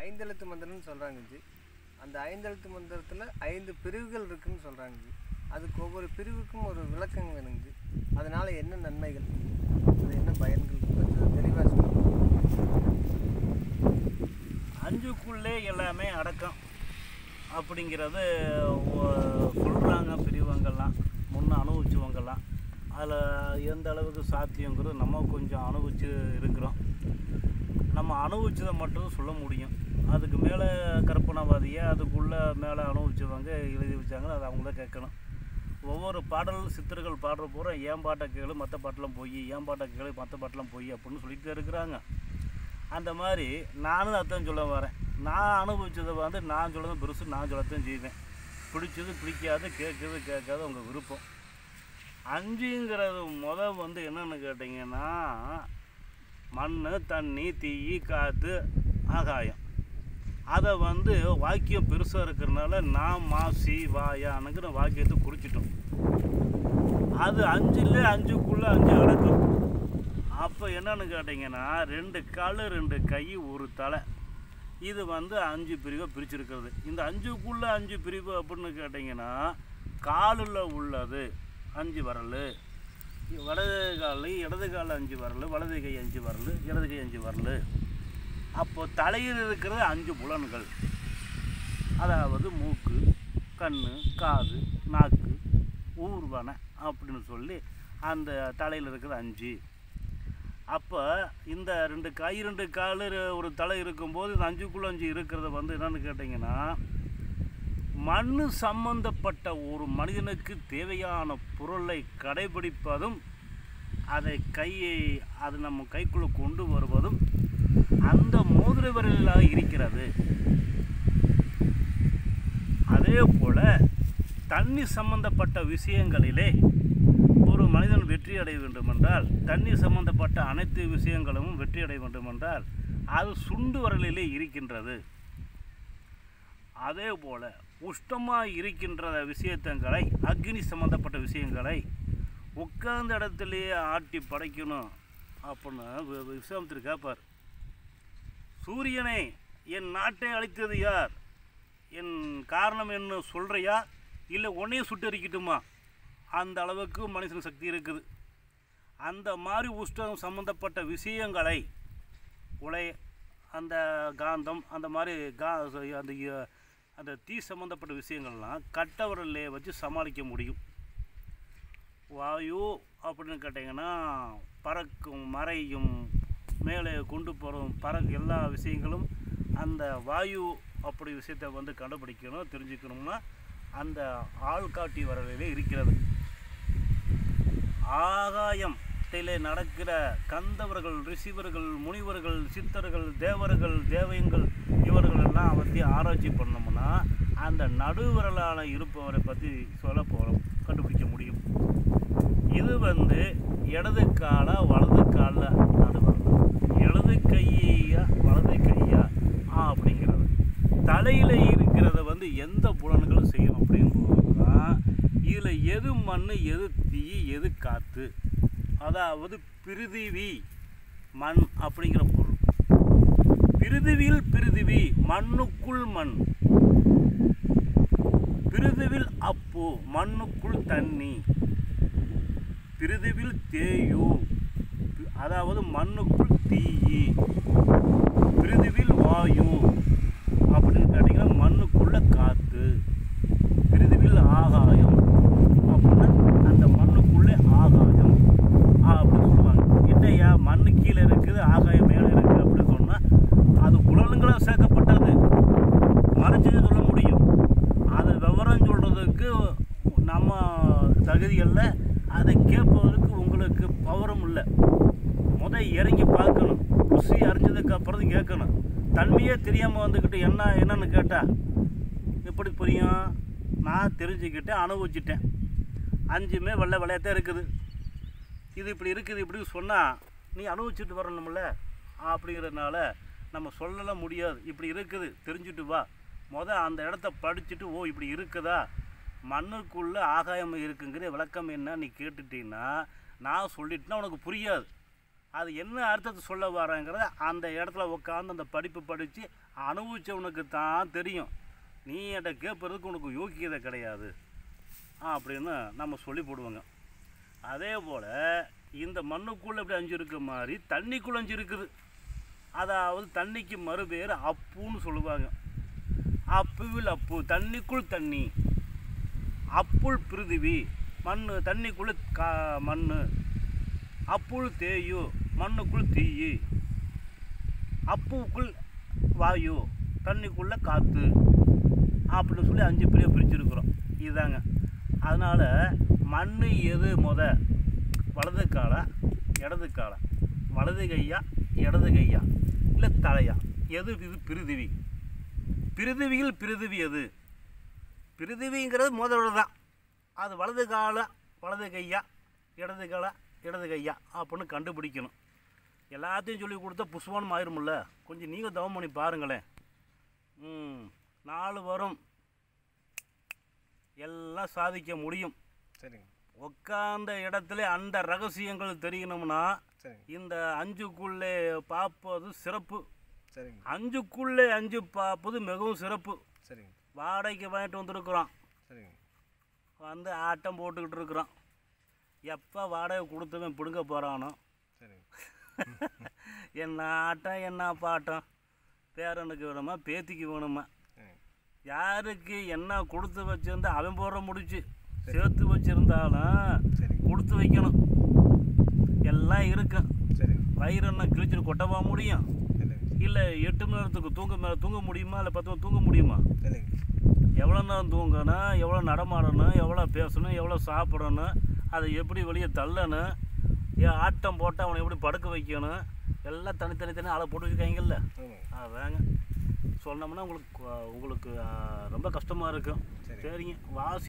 ஐந்தெழுத்து மந்திரம்னு சொல்கிறாங்க ஜி அந்த ஐந்தெழுத்து மந்திரத்தில் ஐந்து பிரிவுகள் இருக்குன்னு சொல்கிறாங்க ஜி அதுக்கு ஒவ்வொரு பிரிவுக்கும் ஒரு விளக்கம் வேணுங்க ஜி அதனால் என்ன நன்மைகள் அது என்ன பயன்கள் கொஞ்சம் தெளிவாக சொல்லுங்கள் அஞ்சுக்குள்ளே எல்லாமே அடக்கம் அப்படிங்கிறது ஒ- சொல்கிறாங்க பெரியவங்கெல்லாம் முன்ன அனுபவிச்சவங்கெல்லாம் அதில் எந்த அளவுக்கு சாத்தியங்கிறது நம்ம கொஞ்சம் அனுபவிச்சு இருக்கிறோம் நம்ம அனுபவிச்சதை மட்டும் சொல்ல முடியும் அதுக்கு மேலே கற்பனாவாதியை அதுக்குள்ளே மேலே அனுபவிச்சவங்க எழுதி வச்சாங்க அதை அவங்கள கேட்கணும் ஒவ்வொரு பாடல் சித்தர்கள் பாடுற பூரா ஏன் பாட்டை கேளு மற்ற பாட்டெலாம் போய் ஏன் பாட்டை கேளு மற்ற பாட்டெலாம் போய் அப்படின்னு சொல்லிட்டு இருக்கிறாங்க அந்த மாதிரி நானும் அதான் சொல்ல வரேன் நான் அனுபவிச்சதை வந்து நான் சொல்லதான் பெருசு நான் சொல்லத்தான் செய்வேன் பிடிச்சது பிடிக்காது கேட்குறது கேட்காது உங்கள் விருப்பம் அஞ்சுங்கிறது முத வந்து என்னன்னு கேட்டிங்கன்னா மண் தண்ணி தீ காற்று ஆகாயம் அதை வந்து வாக்கியம் பெருசாக இருக்கிறனால நான் மா சி வாயானுங்கிற வாக்கியத்தை குறிச்சிட்டோம் அது அஞ்சுல அஞ்சுக்குள்ளே அஞ்சு அடக்கம் அப்போ என்னன்னு கேட்டிங்கன்னா ரெண்டு கால் ரெண்டு கை ஒரு தலை இது வந்து அஞ்சு பிரிவை பிரிச்சிருக்கிறது இந்த அஞ்சுக்குள்ளே அஞ்சு பிரிவு அப்படின்னு கேட்டிங்கன்னா காலில் உள்ளது அஞ்சு வரல் வலது கால் இடது கால் அஞ்சு வரல் வலது கை அஞ்சு வரல் இடது கை அஞ்சு வரல் அப்போ தலையில் இருக்கிறது அஞ்சு புலன்கள் அதாவது மூக்கு கண் காது நாக்கு ஊர்வனை அப்படின்னு சொல்லி அந்த தலையில் இருக்கிற அஞ்சு அப்போ இந்த ரெண்டு கை ரெண்டு கால் ஒரு தலை இருக்கும்போது இந்த அஞ்சுக்குள்ள அஞ்சு இருக்கிறத வந்து என்னன்னு கேட்டிங்கன்னா மண் சம்பந்தப்பட்ட ஒரு மனிதனுக்கு தேவையான பொருளை கடைபிடிப்பதும் அதை கையை அது நம்ம கைக்குள்ளே கொண்டு வருவதும் அந்த மோதிர விரலாக இருக்கிறது அதே போல தண்ணி சம்பந்தப்பட்ட விஷயங்களிலே ஒரு மனிதன் வெற்றி அடைய வேண்டுமென்றால் தண்ணி சம்பந்தப்பட்ட அனைத்து விஷயங்களும் வெற்றி அடைய வேண்டுமென்றால் அது சுண்டு வரலிலே இருக்கின்றது அதே போல உஷ்டமாக இருக்கின்ற விஷயத்தங்களை அக்னி சம்பந்தப்பட்ட விஷயங்களை உட்கார்ந்த இடத்துலையே ஆட்டி படைக்கணும் அப்படின்னு வி- விஸ்வாமித்திரர் கேட்பார் சூரியனே என் நாட்டை அழித்தது யார் என் காரணம் என்ன சொல்கிறியா இல்லை உன்னையே சுட்டரிக்கட்டுமா அந்த அளவுக்கு மனுஷன் சக்தி இருக்குது அந்த மாதிரி உஷ்டம் சம்மந்தப்பட்ட விஷயங்களை உலை அந்த காந்தம் அந்த மாதிரி கா அந்த இ- அந்த தீ சம்மந்தப்பட்ட விஷயங்கள்லாம் கட்டவரல்லே வச்சு சமாளிக்க முடியும் வாயு அப்படின்னு கேட்டிங்கன்னா பறக்கும் மறையும் மேலே கொண்டு போகிறோம் பற எல்லா விஷயங்களும் அந்த வாயு அப்படி விஷயத்தை வந்து கண்டுபிடிக்கணும் தெரிஞ்சுக்கணும்னா அந்த ஆள்காட்டி வரலிலே இருக்கிறது ஆகாயத்திலே நடக்கிற கந்தவர்கள் ரிஷிவர்கள் முனிவர்கள் சித்தர்கள் தேவர்கள் தேவயங்கள் இவர்கள் எல்லாம் பற்றி ஆராய்ச்சி பண்ணோம்னா அந்த நடுவிரலால் இருப்பவரை பற்றி சொல்ல போகிறோம் கண்டுபிடிக்க முடியும் இது வந்து இடது காலா வலது காலில் நடுவரல் இடது கையா வலது கையா ஆ அப்படிங்கிறது தலையில் இருக்கிறத வந்து எந்த புலன்களும் செய்யும் அப்படிங்கும்போது தான் இதில் எது மண் எது தீ எது காற்று அதாவது பிரிதிவி மண் அப்படிங்கிற பொருள் பிரிதிவில் பிரிதிவி மண்ணுக்குள் மண் பிரிதிவில் அப்பு மண்ணுக்குள் தண்ணி பிரிதிவில் தேயு பி- அதாவது மண்ணுக்குள் தீயி பிரிதிவில் வாயு அப்படின்னு கேட்டிங்கன்னா மண்ணுக்குள்ள காற்று பிரிதிவில் ஆகாயம் அப்படின்னா அந்த மண்ணுக்குள்ளே ஆகாயம் ஆ, அப்படின்னு சொல்லுவாங்க என்னையா மண்ணு கீழே இருக்குது ஆகாயம் மேலே இருக்குது அப்படின்னு சொன்னால் அது புலன்களாக சேர்க்கப்பட்டது மறைச்சது சொல்ல முடியும் அது விவரம் சொல்கிறதுக்கு நம்ம தகுதிகளில் அதை கேட்பதற்கு உங்களுக்கு பவரும் இல்லை முத இறங்கி பார்க்கணும் ருசி அறிஞ்சதுக்கு அப்புறம் கேட்கணும் தன்மையே தெரியாமல் வந்துக்கிட்டு என்ன என்னன்னு கேட்டா எப்படி புரியும் நான் தெரிஞ்சுக்கிட்டேன் அனுபவிச்சிட்டேன் அஞ்சுமே வெள்ளை வெள்ளையத்தான் இருக்குது இது இப்படி இருக்குது இப்படி சொன்னால் நீ அனுபவிச்சுட்டு வரணும்ல அப்படிங்கிறதுனால நம்ம சொல்லலாம் முடியாது இப்படி இருக்குது தெரிஞ்சுட்டு வா முத அந்த இடத்த படிச்சுட்டு ஓ இப்படி இருக்குதா மண்ணுக்குள்ளே ஆகாயம் இருக்குங்கிற விளக்கம் என்ன நீ கேட்டுட்டீங்கன்னா நான் சொல்லிட்டேன்னா உனக்கு புரியாது அது என்ன அர்த்தத்தை சொல்ல வரேங்கிறத அந்த இடத்துல உட்காந்து அந்த படிப்பு படித்து அனுபவிச்சவனுக்கு தான் தெரியும் நீ என்கிட்ட கேட்பறதுக்கு உனக்கு யோக்கியதை கிடையாது அப்படின்னு நம்ம சொல்லி போடுவோங்க அதே போல் இந்த மண்ணுக்குள்ளே இப்படி அஞ்சு இருக்க மாதிரி தண்ணிக்குள்ளே அஞ்சு இருக்குது அதாவது தண்ணிக்கு மறுபேர் அப்புன்னு சொல்லுவாங்க அப்புவில் அப்பு தண்ணிக்குள் தண்ணி அப்புள் பிருதிவி மண் தண்ணிக்குள்ள கா மண் அப்புள் தேயு மண்ணுக்குள் தீயு அப்புக்குள் வாயு தண்ணிக்குள்ள காற்று அப்படின்னு சொல்லி அஞ்சு பிரிவு பிரிச்சிருக்கிறோம் இதுதாங்க அதனால் மண் எது முத வலது காலா இடது காலா வலது கையா இடது கையா இல்லை தலையா எது இது பிரிதிவி பிரிதிவியில் பிரிதிவி எது பிரிதிவிங்கிறது முதல்ல தான் அது வலது கால வலது கையா இடது கால இடது கையா அப்படின்னு கண்டுபிடிக்கணும் எல்லாத்தையும் சொல்லி கொடுத்தா புஷ்வானம் ஆயிரும்ல கொஞ்சம் நீங்கள் தவம் பண்ணி பாருங்களேன் ம் நாலு வரும் எல்லாம் சாதிக்க முடியும் சரிங்க உட்காந்த இடத்துல அந்த ரகசியங்கள் தெரியணும்னா சரிங்க இந்த அஞ்சுக்குள்ளே பார்ப்பது சிறப்பு சரிங்க அஞ்சுக்குள்ளே அஞ்சு பார்ப்பது மிகவும் சிறப்பு சரிங்க வாடகைக்கு வாங்கிட்டு வந்திருக்கிறோம் சரிங்க வந்து ஆட்டம் போட்டுக்கிட்டு இருக்கிறோம் எப்போ வாடகை கொடுத்தவன் பிடுங்க போகிறானோ சரிங்க என்ன ஆட்டம் என்ன பாட்டம் பேரனுக்கு வேணுமா பேத்திக்கு வேணுமா சரிங்க யாருக்கு என்ன கொடுத்து வச்சிருந்தா அவன் போடுற முடிச்சு சேர்த்து வச்சிருந்தாலும் சரிங்க கொடுத்து வைக்கணும் எல்லாம் இருக்கும் சரிங்க வயிறு என்ன கிழிச்சிட்டு கொட்டவா முடியும் சரிங்க இல்லை எட்டு மணி நேரத்துக்கு தூங்க மேலே தூங்க முடியுமா இல்லை பத்து மணி தூங்க முடியுமா சரிங்க எவ்வளோ நேரம் தூங்கணும் எவ்வளோ நடமாடணும் எவ்வளோ பேசணும் எவ்வளோ சாப்பிடணும் அதை எப்படி வெளியே தள்ளணும் ஏன் ஆட்டம் போட்டு அவனை எப்படி படுக்க வைக்கணும் எல்லாம் தனித்தனி தனி ஆளை போட்டு வச்சுருக்காங்கல்ல ஆமாங்க அதாங்க சொன்னோம்னா உங்களுக்கு உங்களுக்கு ஆ, ரொம்ப கஷ்டமாக இருக்கும் சரி சரிங்க வாசி